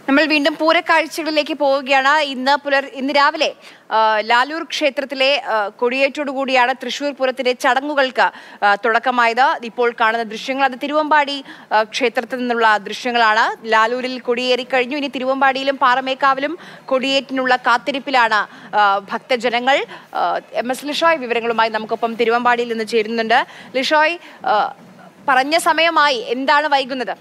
നമ്മൾ വീണ്ടും പൂരക്കാഴ്ചകളിലേക്ക് പോവുകയാണ് ഇന്ന് പുലർ ഇന്ന് രാവിലെ ആ, ലാലൂർ ക്ഷേത്രത്തിലെ ആ, കൊടിയേറ്റോടുകൂടിയാണ് തൃശൂർ പൂരത്തിന്റെ ചടങ്ങുകൾക്ക് ആ, തുടക്കമായത് ഇപ്പോൾ കാണുന്ന ദൃശ്യങ്ങൾ അത് തിരുവമ്പാടി ആ, ക്ഷേത്രത്തിൽ നിന്നുള്ള ദൃശ്യങ്ങളാണ് ലാലൂരിൽ കൊടിയേറി കഴിഞ്ഞു ഇനി തിരുവമ്പാടിയിലും പാറമേക്കാവിലും കൊടിയേറ്റിനുള്ള കാത്തിരിപ്പിലാണ് ആ, ഭക്തജനങ്ങൾ ആ, എം എസ് ലിഷോയ് വിവരങ്ങളുമായി നമുക്കൊപ്പം തിരുവമ്പാടിയിൽ നിന്ന് ചേരുന്നുണ്ട് ലിഷോയ് ആ, പറഞ്ഞ സമയമായി എന്താണ് വൈകുന്നത്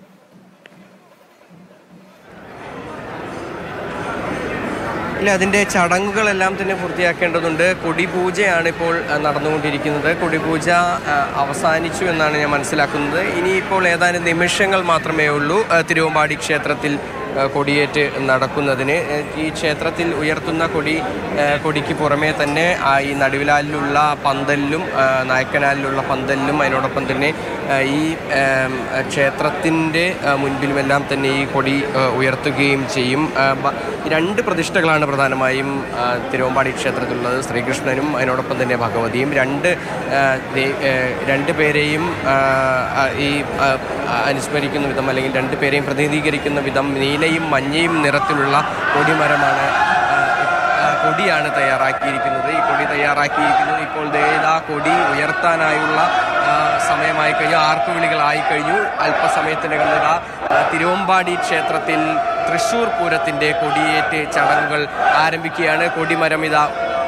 ഇല്ല അതിൻ്റെ ചടങ്ങുകളെല്ലാം തന്നെ പൂർത്തിയാക്കേണ്ടതുണ്ട് കൊടിപൂജയാണ് ഇപ്പോൾ ആ, നടന്നുകൊണ്ടിരിക്കുന്നത് കൊടിപൂജ ആ, അവസാനിച്ചു എന്നാണ് ഞാൻ മനസ്സിലാക്കുന്നത് ഇനിയിപ്പോൾ ഏതാനും നിമിഷങ്ങൾ മാത്രമേ ഉള്ളൂ ആ, തിരുവമ്പാടി ക്ഷേത്രത്തിൽ ആ, കൊടിയേറ്റ് നടക്കുന്നതിന് ഏ, ഈ ക്ഷേത്രത്തിൽ ഉയർത്തുന്ന കൊടി ആ, കൊടിക്ക് പുറമേ തന്നെ ആ, ഈ നടുവിലാലിലുള്ള പന്തലിലും ആ, നായക്കനാലിലുള്ള പന്തലിലും അതിനോടൊപ്പം തന്നെ ആ, ഈ ആം, ക്ഷേത്രത്തിൻ്റെ ആ, മുൻപിലുമെല്ലാം തന്നെ ഈ കൊടി ആ, ഉയർത്തുകയും ചെയ്യും ആ, ബ- രണ്ട് പ്രതിഷ്ഠകളാണ് പ്രധാനമായും ആ, തിരുവമ്പാടി ക്ഷേത്രത്തിലുള്ളത് ശ്രീകൃഷ്ണനും അതിനോടൊപ്പം തന്നെ ഭഗവതിയും രണ്ട് ആ, ദേ- ആ, രണ്ട് പേരെയും ആ, ആ, ഈ ആ, ആ, അനുസ്മരിക്കുന്ന വിധം അല്ലെങ്കിൽ രണ്ട് പേരെയും പ്രതിനിധീകരിക്കുന്ന വിധം നീലയും മഞ്ഞയും നിറത്തിലുള്ള കൊടിമരമാണ് ആ, ആ, കൊടിയാണ് തയ്യാറാക്കിയിരിക്കുന്നത് ഈ കൊടി തയ്യാറാക്കിയിരിക്കുന്നത് ഇപ്പോൾ ദേ ഇതാ കൊടി ഉയർത്താനായുള്ള ആ, സമയമായി കഴിഞ്ഞു ആർപ്പുവിളികളായി കഴിഞ്ഞു അല്പസമയത്തിനകം ഇതാ ആ, തിരുവമ്പാടി ക്ഷേത്രത്തിൽ തൃശൂർ പൂരത്തിന്റെ കൊടിയേറ്റ് ചടങ്ങുകൾ ആരംഭിക്കുകയാണ് കൊടിമരം ഇതാ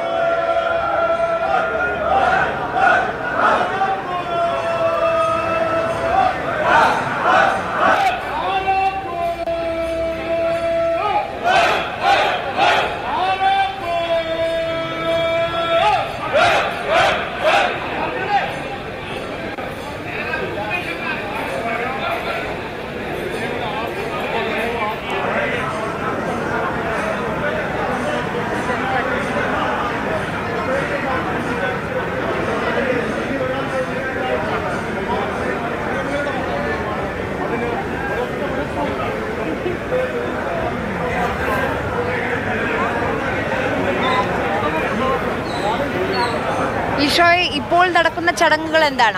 ഈശോയെ ഇപ്പോൾ നടക്കുന്ന ചടങ്ങുകൾ എന്താണ്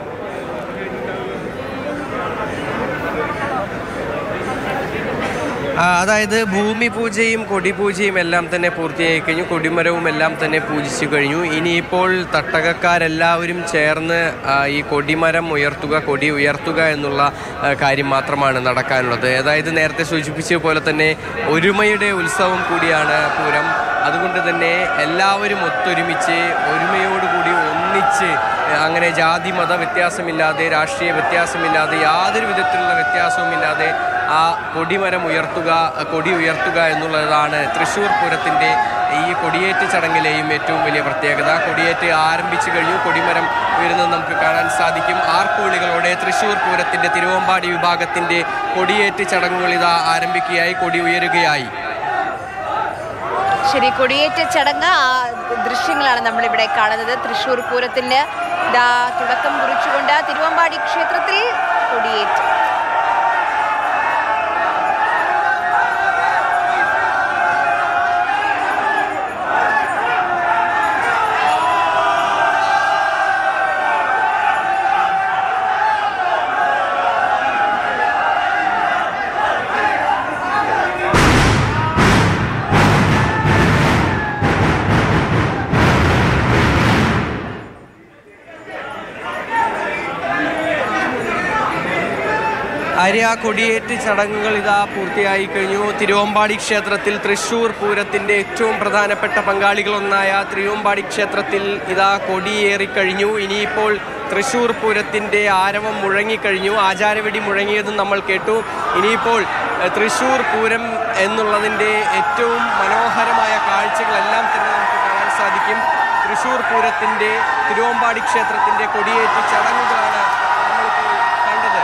ആ, അതായത് ഭൂമി പൂജയും കൊടിപൂജയും എല്ലാം തന്നെ പൂർത്തിയായി കഴിഞ്ഞു കൊടിമരവും എല്ലാം തന്നെ പൂജിച്ചു കഴിഞ്ഞു ഇനിയിപ്പോൾ തട്ടകക്കാരെല്ലാവരും ചേർന്ന് ആ, ഈ കൊടിമരം ഉയർത്തുക കൊടി ഉയർത്തുക എന്നുള്ള ആ, കാര്യം മാത്രമാണ് നടക്കാനുള്ളത് അതായത് നേരത്തെ സൂചിപ്പിച്ച പോലെ തന്നെ ഒരുമയുടെ ഉത്സവം കൂടിയാണ് പൂരം അതുകൊണ്ട് തന്നെ എല്ലാവരും ഒത്തൊരുമിച്ച് ഒരുമയോടുകൂടി ഒന്നിച്ച് അങ്ങനെ ജാതി മത വ്യത്യാസമില്ലാതെ രാഷ്ട്രീയ വ്യത്യാസമില്ലാതെ യാതൊരു വിധത്തിലുള്ള വ്യത്യാസവുമില്ലാതെ ആ കൊടിമരം ഉയർത്തുക കൊടി ഉയർത്തുക എന്നുള്ളതാണ് തൃശ്ശൂർ പൂരത്തിൻ്റെ ഈ കൊടിയേറ്റ് ചടങ്ങിലെയും ഏറ്റവും വലിയ പ്രത്യേകത കൊടിയേറ്റ് ആരംഭിച്ചു കഴിഞ്ഞു കൊടിമരം ഉയരുന്നത് നമുക്ക് കാണാൻ സാധിക്കും ആർപ്പുവിളികളോടെ തൃശ്ശൂർ പൂരത്തിൻ്റെ തിരുവമ്പാടി വിഭാഗത്തിൻ്റെ കൊടിയേറ്റ് ചടങ്ങുകൾ ഇതാ ആരംഭിക്കുകയായി കൊടി ഉയരുകയായി ശരി കൊടിയേറ്റ ചടങ്ങ് ആ ദൃശ്യങ്ങളാണ് നമ്മളിവിടെ കാണുന്നത് തൃശൂർ പൂരത്തിന് ദാ തുടക്കം കുറിച്ചുകൊണ്ട് തിരുവമ്പാടി ക്ഷേത്രത്തിൽ കൊടിയേറ്റ് ആര്യ കൊടിയേറ്റ് ചടങ്ങുകൾ ഇതാ പൂർത്തിയായി കഴിഞ്ഞു തിരുവമ്പാടി ക്ഷേത്രത്തിൽ തൃശ്ശൂർ പൂരത്തിന്റെ ഏറ്റവും പ്രധാനപ്പെട്ട പങ്കാളികളൊന്നായ തിരുവമ്പാടി ക്ഷേത്രത്തിൽ ഇതാ കൊടിയേറിക്കഴിഞ്ഞു ഇനിയിപ്പോൾ തൃശ്ശൂർ പൂരത്തിന്റെ ആരവം മുഴങ്ങിക്കഴിഞ്ഞു ആചാരവെടി മുഴങ്ങിയതും നമ്മൾ കേട്ടു ഇനിയിപ്പോൾ എഹ്, തൃശ്ശൂർ പൂരം എന്നുള്ളതിൻ്റെ ഏറ്റവും മനോഹരമായ കാഴ്ചകളെല്ലാം തന്നെ നമുക്ക് കാണാൻ സാധിക്കും തൃശ്ശൂർ പൂരത്തിന്റെ തിരുവമ്പാടി ക്ഷേത്രത്തിന്റെ കൊടിയേറ്റ് ചടങ്ങുകളാണ് നമ്മളിപ്പോൾ കണ്ടത്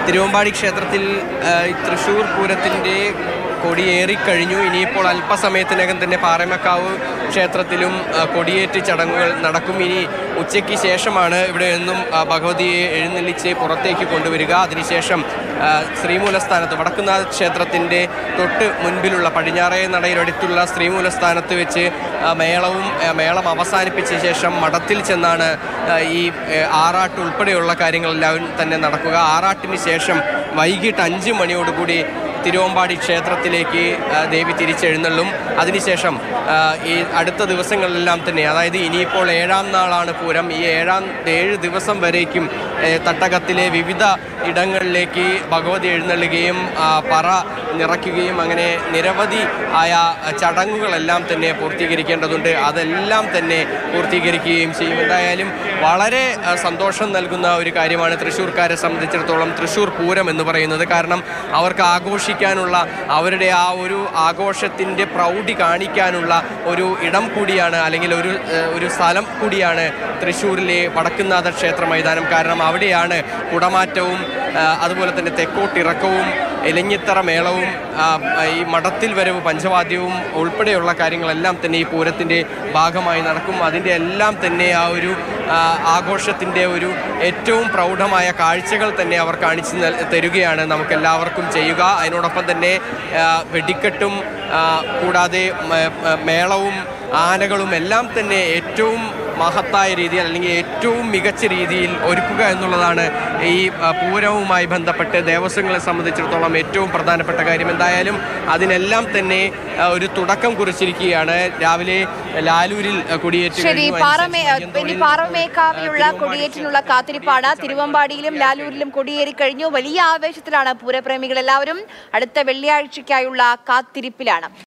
തിരുവമ്പാടി ക്ഷേത്രത്തിൽ ആ, ഈ തൃശ്ശൂർ പൂരത്തിൻ്റെ കൊടിയേറിക്കഴിഞ്ഞു ഇനിയിപ്പോൾ അല്പസമയത്തിനകം തന്നെ പാറമക്കാവ് ക്ഷേത്രത്തിലും ആ, കൊടിയേറ്റ് ചടങ്ങുകൾ നടക്കും ഇനി ഉച്ചയ്ക്ക് ശേഷമാണ് ഇവിടെ നിന്നും ആ, ഭഗവതിയെ എഴുന്നള്ളിച്ച് പുറത്തേക്ക് കൊണ്ടുവരിക അതിനുശേഷം ആ, ശ്രീമൂലസ്ഥാനത്ത് വടക്കുന്നാഥ ക്ഷേത്രത്തിൻ്റെ തൊട്ട് മുൻപിലുള്ള പടിഞ്ഞാറേ നടയിലടുത്തുള്ള ശ്രീമൂലസ്ഥാനത്ത് വെച്ച് ആ, മേളവും ആ, മേളം അവസാനിപ്പിച്ച ശേഷം മഠത്തിൽ ചെന്നാണ് ആ, ഈ ഏ, ആറാട്ട് ഉൾപ്പെടെയുള്ള കാര്യങ്ങളെല്ലാം തന്നെ നടക്കുക ആറാട്ടിന് ശേഷം വൈകിട്ട് അഞ്ച് മണിയോടുകൂടി തിരുവമ്പാടി ക്ഷേത്രത്തിലേക്ക് ആ, ദേവി തിരിച്ചെഴുന്നള്ളും അതിനുശേഷം ആ, ഈ അടുത്ത ദിവസങ്ങളിലെല്ലാം തന്നെ അതായത് ഇനിയിപ്പോൾ ഏഴാം നാളാണ് പൂരം ഈ ഏഴാം ഏഴ് ദിവസം വരേക്കും ഏ, തട്ടകത്തിലെ വിവിധ ഇടങ്ങളിലേക്ക് ഭഗവതി എഴുന്നള്ളുകയും ആ, പറ നിറയ്ക്കുകയും അങ്ങനെ നിരവധി ആയ ചടങ്ങുകളെല്ലാം തന്നെ പൂർത്തീകരിക്കേണ്ടതുണ്ട് അതെല്ലാം തന്നെ പൂർത്തീകരിക്കുകയും ചെയ്യും എന്തായാലും വളരെ ആ, സന്തോഷം നൽകുന്ന ഒരു കാര്യമാണ് തൃശ്ശൂർക്കാരെ സംബന്ധിച്ചിടത്തോളം തൃശ്ശൂർ പൂരം എന്ന് പറയുന്നത് കാരണം അവർക്ക് ആഘോഷിക്കാനുള്ള അവരുടെ ആ ഒരു ആഘോഷത്തിൻ്റെ പ്രൗഢി കാണിക്കാനുള്ള ഒരു ഇടം കൂടിയാണ് അല്ലെങ്കിൽ ഒരു ഏഹ്, ഒരു സ്ഥലം കൂടിയാണ് തൃശ്ശൂരിലെ വടക്കുന്നാഥ ക്ഷേത്ര മൈതാനം കാരണം അവിടെയാണ് കുടമാറ്റവും ആ, അതുപോലെ തന്നെ തെക്കോട്ടിറക്കവും എലഞ്ഞിത്തറ മേളവും ആ, ഈ മഠത്തിൽ വരവ് പഞ്ചവാദ്യവും ഉൾപ്പെടെയുള്ള കാര്യങ്ങളെല്ലാം തന്നെ ഈ പൂരത്തിൻ്റെ ഭാഗമായി നടക്കും അതിൻ്റെ എല്ലാം തന്നെ ആ ഒരു ആ, ആഘോഷത്തിൻ്റെ ഒരു ഏറ്റവും പ്രൗഢമായ കാഴ്ചകൾ തന്നെ അവർ കാണിച്ചു നൽ- തരികയാണ് നമുക്കെല്ലാവർക്കും ചെയ്യുക അതിനോടൊപ്പം തന്നെ ആ, വെടിക്കെട്ടും ആ, കൂടാതെ മ- മ- മേളവും ആനകളും എല്ലാം തന്നെ ഏറ്റവും മഹത്തായ രീതിയിൽ അല്ലെങ്കിൽ ഏറ്റവും മികച്ച രീതിയിൽ ഒരുക്കുക എന്നുള്ളതാണ് ഈ ആ, പൂരവുമായി ബന്ധപ്പെട്ട് ദേവസ്വങ്ങളെ സംബന്ധിച്ചിടത്തോളം ഏറ്റവും പ്രധാനപ്പെട്ട കാര്യം എന്തായാലും അതിനെല്ലാം തന്നെ ആ, ഒരു തുടക്കം കുറിച്ചിരിക്കുകയാണ് രാവിലെ ലാലൂരിൽ ആ, കൊടിയേറ്റ് ശരി കഴിഞ്ഞു. പാറമേ അതിനുശേഷം ഇനി അയ്യന്തോളിൽ, പാറമേക്കാവിലുള്ള ആ, കൊടിയേറ്റിനുള്ള കാത്തിരിപ്പാണ് തിരുവമ്പാടിയിലും ലാലൂരിലും കൊടിയേറി കഴിഞ്ഞു വലിയ ആവേശത്തിലാണ് പൂരപ്രേമികൾ എല്ലാവരും അടുത്ത വെള്ളിയാഴ്ചയ്ക്കായുള്ള കാത്തിരിപ്പിലാണ്